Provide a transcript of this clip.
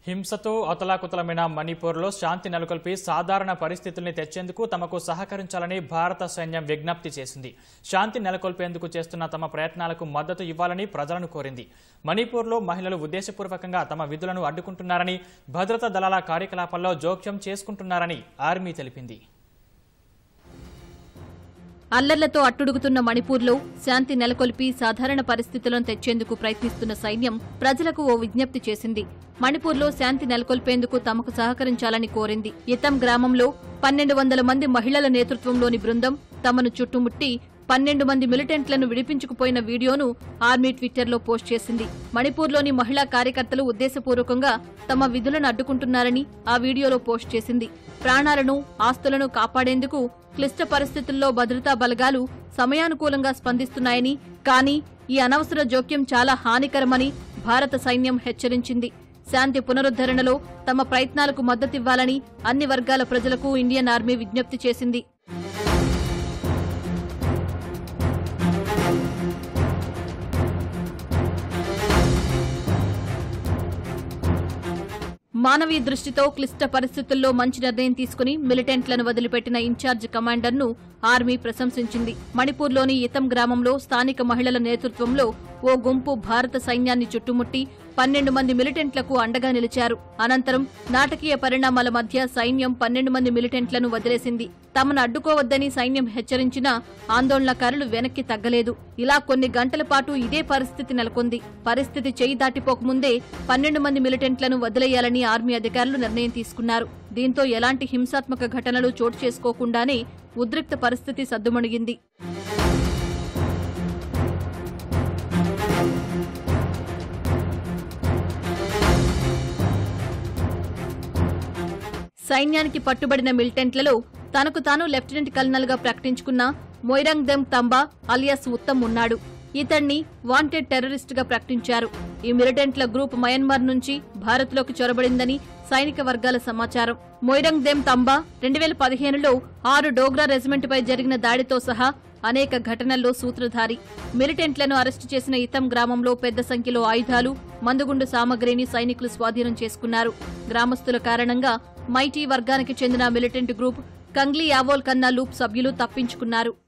హింసతో అతలాకుతలమైన మణిపూర్లో శాంతి నెలకొల్పి సాధారణ పరిస్థితుల్ని తెచ్చేందుకు తమకు సహకరించాలని భారత సైన్యం విజ్ఞప్తి చేసింది శాంతి నెలకొల్పేందుకు చేస్తున్న తమ ప్రయత్నాలకు మద్దతు ఇవ్వాలని ప్రజలను కోరింది మణిపూర్లో మహిళలు ఉద్దేశపూర్వకంగా తమ విధులను అడ్డుకుంటున్నారని భద్రతా దళాల కార్యకలాపాల్లో జోక్యం చేసుకుంటున్నారని ఆర్మీ తెలిపింది అల్లర్లతో అట్టుడుగుతున్న మణిపూర్లో శాంతి నెలకొల్పి సాధారణ పరిస్థితులను తెచ్చేందుకు ప్రయత్నిస్తున్న సైన్యం ప్రజలకు ఓ విజ్ఞప్తి చేసింది మణిపూర్లో శాంతి నెలకొల్పేందుకు తమకు సహకరించాలని కోరింది ఇతం గ్రామంలో పన్నెండు వందల మంది మహిళల నేతృత్వంలోని బృందం తమను చుట్టుముట్టి పన్నెండు మంది మిలిటెంట్లను విడిపించుకుపోయిన వీడియోను ఆర్మీ ట్విట్టర్లో పోస్ట్ చేసింది మణిపూర్లోని మహిళా కార్యకర్తలు ఉద్దేశపూర్వకంగా తమ విధులను అడ్డుకుంటున్నారని ఆ వీడియోలో పోస్ట్ చేసింది ప్రాణాలను ఆస్తులను కాపాడేందుకు క్లిష్ట పరిస్థితుల్లో భద్రతా బలగాలు సమయానుకూలంగా స్పందిస్తున్నాయని కానీ ఈ అనవసర జోక్యం చాలా హానికరమని భారత సైన్యం హెచ్చరించింది శాంతి పునరుద్ధరణలో తమ ప్రయత్నాలకు మద్దతివ్వాలని అన్ని వర్గాల ప్రజలకు ఇండియన్ ఆర్మీ విజ్ఞప్తి చేసింది మానవీయ దృష్టితో క్లిష్ట పరిస్థితుల్లో మంచి నిర్ణయం తీసుకుని మిలిటెంట్లను వదిలిపెట్టిన ఇన్ఛార్జ్ కమాండర్ను ఆర్మీ ప్రశంసించింది మణిపూర్లోని ఇతం గ్రామంలో స్థానిక మహిళల నేతృత్వంలో ఓ గుంపు భారత సైన్యాన్ని చుట్టుముట్టి పన్నెండు మంది మిలిటెంట్లకు అండగా నిలిచారు అనంతరం నాటకీయ పరిణామాల మధ్య సైన్యం పన్నెండు మంది మిలిటెంట్లను వదిలేసింది తమను అడ్డుకోవద్దని సైన్యం హెచ్చరించినా ఆందోళనకారులు వెనక్కి తగ్గలేదు ఇలా కొన్ని గంటల పాటు ఇదే పరిస్థితి నెలకొంది పరిస్థితి చేయి దాటిపోకముందే పన్నెండు మంది మిలిటెంట్లను వదిలేయాలని ఆర్మీ అధికారులు నిర్ణయం తీసుకున్నారు దీంతో ఎలాంటి హింసాత్మక ఘటనలు చోటు చేసుకోకుండానే ఉద్రిక్త పరిస్థితి సద్దుమణిగింది సైన్యానికి పట్టుబడిన మిలిటెంట్లలో తనకు తాను లెఫ్టినెంట్ కల్నల్ గా ప్రకటించుకున్న మొయిరంగ్ దెమ్ తంబా అలియాస్ ఉత్తమ్ ఉన్నాడు ఇతన్ని వాంటెడ్ టెర్రరిస్ట్ గా ప్రకటించారు ఈ మిలిటెంట్ల గ్రూప్ మయన్మార్ నుంచి భారత్లోకి చొరబడిందని సైనిక వర్గాల సమాచారం మొయిరంగ్ దెమ్ తంబా రెండు వేల పదిహేనులో ఆరు డోగ్రా రెజిమెంట్పై జరిగిన దాడితో సహా అనేక ఘటనల్లో సూత్రధారి మిలిటెంట్లను అరెస్టు చేసిన ఇతం గ్రామంలో పెద్ద సంఖ్యలో ఆయుధాలు మందుగుండు సామగ్రిని సైనికులు స్వాధీనం చేసుకున్నారు గ్రామస్తుల కారణంగా మైటీ వర్గానికి చెందిన మిలిటెంట్ గ్రూప్ కంగ్లీ యావోల్ కన్నా లూప్ సభ్యులు తప్పించుకున్నారు